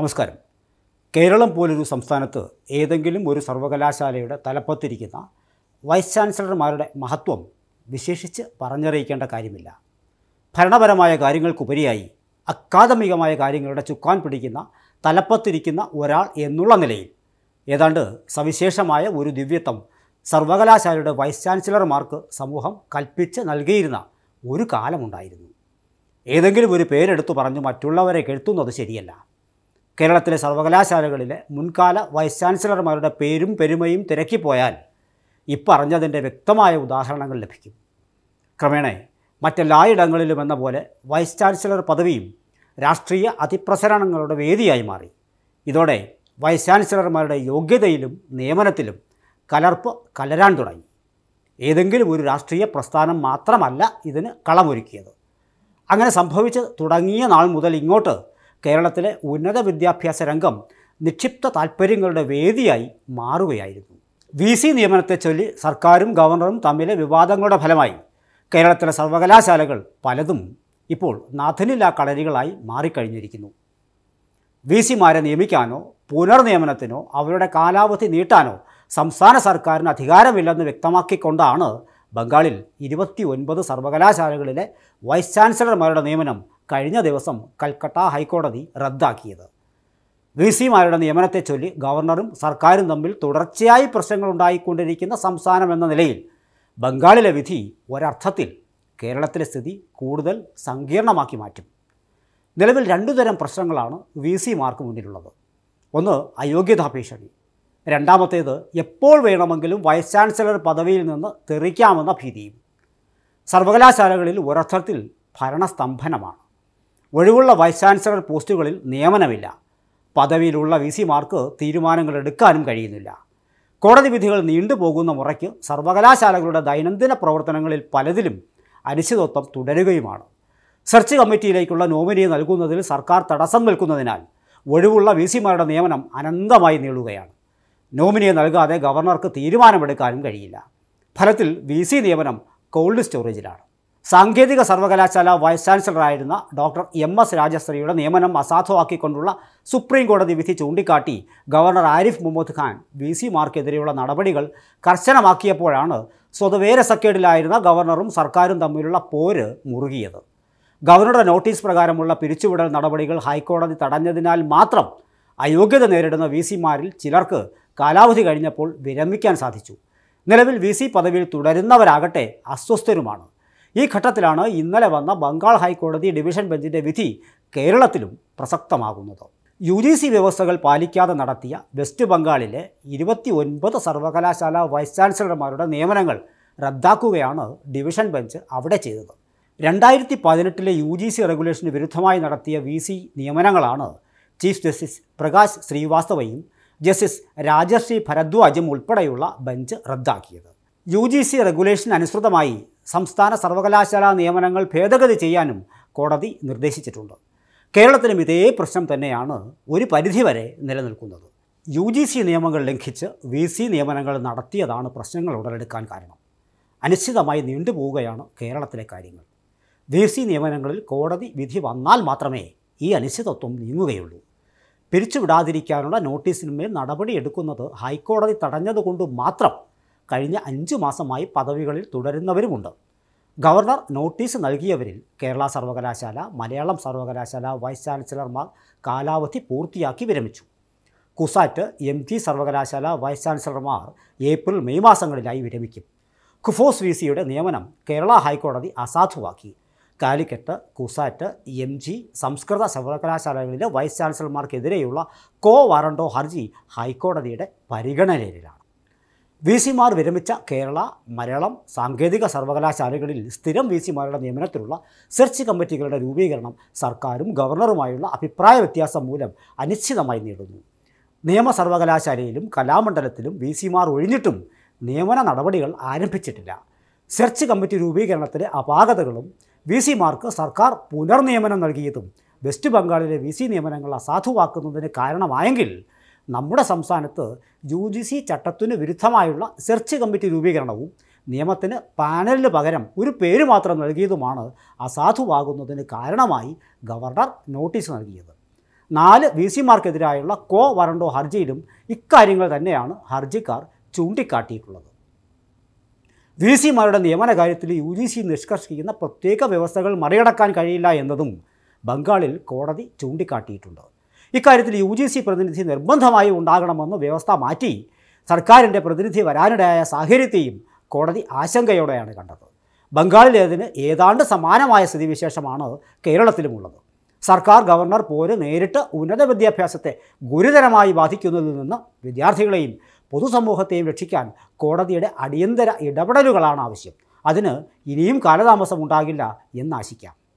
നമസ്കാരം കേരളം പോലൊരു സംസ്ഥാനത്ത് ഏതെങ്കിലും ഒരു സർവകലാശാലയുടെ തലപ്പത്തിരിക്കുന്ന വൈസ് ചാൻസലർമാരുടെ മഹത്വം വിശേഷിച്ച് പറഞ്ഞറിയിക്കേണ്ട കാര്യമില്ല ഭരണപരമായ കാര്യങ്ങൾക്കുപരിയായി അക്കാദമികമായ കാര്യങ്ങളുടെ ചുക്കാൻ പിടിക്കുന്ന തലപ്പത്തിരിക്കുന്ന ഒരാൾ എന്നുള്ള നിലയിൽ ഏതാണ്ട് സവിശേഷമായ ഒരു ദിവ്യത്വം സർവകലാശാലയുടെ വൈസ് ചാൻസലർമാർക്ക് സമൂഹം കൽപ്പിച്ച് നൽകിയിരുന്ന ഒരു കാലമുണ്ടായിരുന്നു ഏതെങ്കിലും ഒരു പേരെടുത്തു പറഞ്ഞു മറ്റുള്ളവരെ കെഴുത്തുന്നത് ശരിയല്ല കേരളത്തിലെ സർവകലാശാലകളിലെ മുൻകാല വൈസ് ചാൻസലർമാരുടെ പേരും പെരുമയും തിരക്കിപ്പോയാൽ ഇപ്പറഞ്ഞതിൻ്റെ വ്യക്തമായ ഉദാഹരണങ്ങൾ ലഭിക്കും ക്രമേണ മറ്റെല്ലായിടങ്ങളിലും എന്ന പോലെ വൈസ് ചാൻസലർ പദവിയും രാഷ്ട്രീയ അതിപ്രസരണങ്ങളുടെ വേദിയായി മാറി ഇതോടെ വൈസ് ചാൻസലർമാരുടെ യോഗ്യതയിലും നിയമനത്തിലും കലർപ്പ് കലരാൻ തുടങ്ങി ഏതെങ്കിലും ഒരു രാഷ്ട്രീയ പ്രസ്ഥാനം മാത്രമല്ല ഇതിന് കളമൊരുക്കിയത് അങ്ങനെ സംഭവിച്ച് തുടങ്ങിയ നാൾ മുതൽ ഇങ്ങോട്ട് കേരളത്തിലെ ഉന്നത വിദ്യാഭ്യാസ രംഗം നിക്ഷിപ്ത താൽപ്പര്യങ്ങളുടെ വേദിയായി മാറുകയായിരുന്നു വി സി നിയമനത്തെ ചൊല്ലി സർക്കാരും ഗവർണറും തമ്മിലെ വിവാദങ്ങളുടെ ഫലമായി കേരളത്തിലെ സർവകലാശാലകൾ പലതും ഇപ്പോൾ നാഥനില്ലാ കളരികളായി മാറിക്കഴിഞ്ഞിരിക്കുന്നു വി സിമാരെ നിയമിക്കാനോ പുനർനിയമനത്തിനോ അവരുടെ കാലാവധി നീട്ടാനോ സംസ്ഥാന സർക്കാരിന് അധികാരമില്ലെന്ന് വ്യക്തമാക്കിക്കൊണ്ടാണ് ബംഗാളിൽ ഇരുപത്തി ഒൻപത് സർവകലാശാലകളിലെ വൈസ് ചാൻസലർമാരുടെ നിയമനം കഴിഞ്ഞ ദിവസം കൽക്കട്ട ഹൈക്കോടതി റദ്ദാക്കിയത് വി സിമാരുടെ നിയമനത്തെ ചൊല്ലി ഗവർണറും സർക്കാരും തമ്മിൽ തുടർച്ചയായി പ്രശ്നങ്ങളുണ്ടായിക്കൊണ്ടിരിക്കുന്ന സംസ്ഥാനം എന്ന നിലയിൽ ബംഗാളിലെ വിധി ഒരർത്ഥത്തിൽ കേരളത്തിലെ സ്ഥിതി കൂടുതൽ സങ്കീർണമാക്കി മാറ്റും നിലവിൽ രണ്ടു തരം പ്രശ്നങ്ങളാണ് വി സിമാർക്ക് മുന്നിലുള്ളത് ഒന്ന് അയോഗ്യതാ ഭീഷണി രണ്ടാമത്തേത് എപ്പോൾ വേണമെങ്കിലും വൈസ് ചാൻസലർ പദവിയിൽ നിന്ന് തെറിക്കാമെന്ന ഭീതിയും സർവകലാശാലകളിൽ ഒരർത്ഥത്തിൽ ഭരണസ്തംഭനമാണ് ഒഴിവുള്ള വൈസ് ചാൻസലർ പോസ്റ്റുകളിൽ നിയമനമില്ല പദവിയിലുള്ള വി സിമാർക്ക് തീരുമാനങ്ങൾ എടുക്കാനും കഴിയുന്നില്ല കോടതി വിധികൾ നീണ്ടുപോകുന്ന മുറയ്ക്ക് സർവകലാശാലകളുടെ ദൈനംദിന പ്രവർത്തനങ്ങളിൽ പലതിലും അനിശ്ചിതത്വം തുടരുകയുമാണ് സെർച്ച് കമ്മിറ്റിയിലേക്കുള്ള നോമിനിയെ നൽകുന്നതിൽ സർക്കാർ തടസ്സം നിൽക്കുന്നതിനാൽ ഒഴിവുള്ള വി സിമാരുടെ നിയമനം അനന്തമായി നീളുകയാണ് നോമിനിയെ നൽകാതെ ഗവർണർക്ക് തീരുമാനമെടുക്കാനും കഴിയില്ല ഫലത്തിൽ വി സി നിയമനം കോൾഡ് സ്റ്റോറേജിലാണ് സാങ്കേതിക സർവകലാശാല വൈസ് ചാൻസലറായിരുന്ന ഡോക്ടർ എം എസ് രാജശ്രീയുടെ നിയമനം അസാധുവാക്കിക്കൊണ്ടുള്ള സുപ്രീം കോടതി വിധി ചൂണ്ടിക്കാട്ടി ഗവർണർ ആരിഫ് മുഹമ്മദ് ഖാൻ വി സിമാർക്കെതിരെയുള്ള നടപടികൾ കർശനമാക്കിയപ്പോഴാണ് സ്വതവേ രസക്കേടിലായിരുന്ന ഗവർണറും സർക്കാരും തമ്മിലുള്ള പോര് മുറുകിയത് ഗവർണറുടെ നോട്ടീസ് പ്രകാരമുള്ള പിരിച്ചുവിടൽ നടപടികൾ ഹൈക്കോടതി തടഞ്ഞതിനാൽ മാത്രം അയോഗ്യത നേരിടുന്ന വി സിമാരിൽ ചിലർക്ക് കാലാവധി കഴിഞ്ഞപ്പോൾ വിരമിക്കാൻ സാധിച്ചു നിലവിൽ വി സി പദവിയിൽ തുടരുന്നവരാകട്ടെ അസ്വസ്ഥരുമാണ് ഈ ഘട്ടത്തിലാണ് ഇന്നലെ വന്ന ബംഗാൾ ഹൈക്കോടതി ഡിവിഷൻ ബെഞ്ചിൻ്റെ വിധി കേരളത്തിലും പ്രസക്തമാകുന്നത് യു ജി സി വ്യവസ്ഥകൾ പാലിക്കാതെ നടത്തിയ വെസ്റ്റ് ബംഗാളിലെ ഇരുപത്തി ഒൻപത് സർവകലാശാല വൈസ് ചാൻസലർമാരുടെ നിയമനങ്ങൾ റദ്ദാക്കുകയാണ് ഡിവിഷൻ ബെഞ്ച് അവിടെ ചെയ്തത് രണ്ടായിരത്തി പതിനെട്ടിലെ യു ജി സി റെഗുലേഷന് വിരുദ്ധമായി നടത്തിയ വി സി നിയമനങ്ങളാണ് ചീഫ് ജസ്റ്റിസ് പ്രകാശ് ശ്രീവാസ്തവയും ജസ്റ്റിസ് രാജശ്രീ ഭരദ്വാജും ഉൾപ്പെടെയുള്ള ബെഞ്ച് റദ്ദാക്കിയത് യു ജി സി റെഗുലേഷൻ അനുസൃതമായി സംസ്ഥാന സർവകലാശാല നിയമനങ്ങൾ ഭേദഗതി ചെയ്യാനും കോടതി നിർദ്ദേശിച്ചിട്ടുണ്ട് കേരളത്തിലും ഇതേ പ്രശ്നം തന്നെയാണ് ഒരു പരിധിവരെ നിലനിൽക്കുന്നത് യു ജി സി നിയമങ്ങൾ ലംഘിച്ച് വി സി നിയമനങ്ങൾ നടത്തിയതാണ് പ്രശ്നങ്ങൾ ഉടലെടുക്കാൻ കാരണം അനിശ്ചിതമായി നീണ്ടുപോവുകയാണ് കേരളത്തിലെ കാര്യങ്ങൾ വി സി നിയമനങ്ങളിൽ കോടതി വിധി വന്നാൽ മാത്രമേ ഈ അനിശ്ചിതത്വം നീങ്ങുകയുള്ളൂ പിരിച്ചുവിടാതിരിക്കാനുള്ള നോട്ടീസിന്മേൽ നടപടിയെടുക്കുന്നത് ഹൈക്കോടതി തടഞ്ഞതുകൊണ്ട് മാത്രം കഴിഞ്ഞ അഞ്ചു മാസമായി പദവികളിൽ തുടരുന്നവരുമുണ്ട് ഗവർണർ നോട്ടീസ് നൽകിയവരിൽ കേരള സർവകലാശാല മലയാളം സർവകലാശാല വൈസ് ചാൻസലർമാർ കാലാവധി പൂർത്തിയാക്കി വിരമിച്ചു കുസാറ്റ് എം ജി സർവകലാശാല വൈസ് ചാൻസലർമാർ ഏപ്രിൽ മെയ് മാസങ്ങളിലായി വിരമിക്കും കുഫോസ് വി സിയുടെ നിയമനം കേരള ഹൈക്കോടതി അസാധുവാക്കി കാലിക്കറ്റ് കുസാറ്റ് എം ജി സംസ്കൃത സർവകലാശാലകളിലെ വൈസ് ചാൻസലർമാർക്കെതിരെയുള്ള കോ വാറണ്ടോ ഹർജി ഹൈക്കോടതിയുടെ പരിഗണനയിലാണ് വി സിമാർ വിരമിച്ച കേരള മലയാളം സാങ്കേതിക സർവകലാശാലകളിൽ സ്ഥിരം വി സിമാരുടെ നിയമനത്തിലുള്ള സെർച്ച് കമ്മിറ്റികളുടെ രൂപീകരണം സർക്കാരും ഗവർണറുമായുള്ള അഭിപ്രായ വ്യത്യാസം മൂലം അനിശ്ചിതമായി നീളുന്നു നിയമ സർവകലാശാലയിലും കലാമണ്ഡലത്തിലും വി സിമാർ ഒഴിഞ്ഞിട്ടും നിയമന നടപടികൾ ആരംഭിച്ചിട്ടില്ല സെർച്ച് കമ്മിറ്റി രൂപീകരണത്തിലെ അപാകതകളും വി സിമാർക്ക് സർക്കാർ പുനർനിയമനം നൽകിയതും വെസ്റ്റ് ബംഗാളിലെ വി സി നിയമനങ്ങൾ അസാധുവാക്കുന്നതിന് കാരണമായെങ്കിൽ നമ്മുടെ സംസ്ഥാനത്ത് യു ജി സി ചട്ടത്തിനു വിരുദ്ധമായുള്ള സെർച്ച് കമ്മിറ്റി രൂപീകരണവും നിയമത്തിന് പാനലിന് പകരം ഒരു പേര് മാത്രം നൽകിയതുമാണ് അസാധുവാകുന്നതിന് കാരണമായി ഗവർണർ നോട്ടീസ് നൽകിയത് നാല് വി സിമാർക്കെതിരായുള്ള കോ വറണ്ടോ ഹർജിയിലും ഇക്കാര്യങ്ങൾ തന്നെയാണ് ഹർജിക്കാർ ചൂണ്ടിക്കാട്ടിയിട്ടുള്ളത് വി സിമാരുടെ നിയമന കാര്യത്തിൽ യു ജി സി നിഷ്കർഷിക്കുന്ന പ്രത്യേക വ്യവസ്ഥകൾ മറികടക്കാൻ കഴിയില്ല എന്നതും ബംഗാളിൽ കോടതി ചൂണ്ടിക്കാട്ടിയിട്ടുണ്ട് ഇക്കാര്യത്തിൽ യു ജി സി പ്രതിനിധി നിർബന്ധമായി ഉണ്ടാകണമെന്ന് വ്യവസ്ഥ മാറ്റി സർക്കാരിൻ്റെ പ്രതിനിധി വരാനിടയായ സാഹചര്യത്തെയും കോടതി ആശങ്കയോടെയാണ് കണ്ടത് ബംഗാളിലേതിന് ഏതാണ്ട് സമാനമായ സ്ഥിതിവിശേഷമാണ് കേരളത്തിലുമുള്ളത് സർക്കാർ ഗവർണർ പോര് നേരിട്ട് ഉന്നത വിദ്യാഭ്യാസത്തെ ഗുരുതരമായി ബാധിക്കുന്നതിൽ നിന്ന് വിദ്യാർത്ഥികളെയും പൊതുസമൂഹത്തെയും രക്ഷിക്കാൻ കോടതിയുടെ അടിയന്തര ഇടപെടലുകളാണ് ആവശ്യം അതിന് ഇനിയും കാലതാമസം ഉണ്ടാകില്ല എന്നാശിക്കാം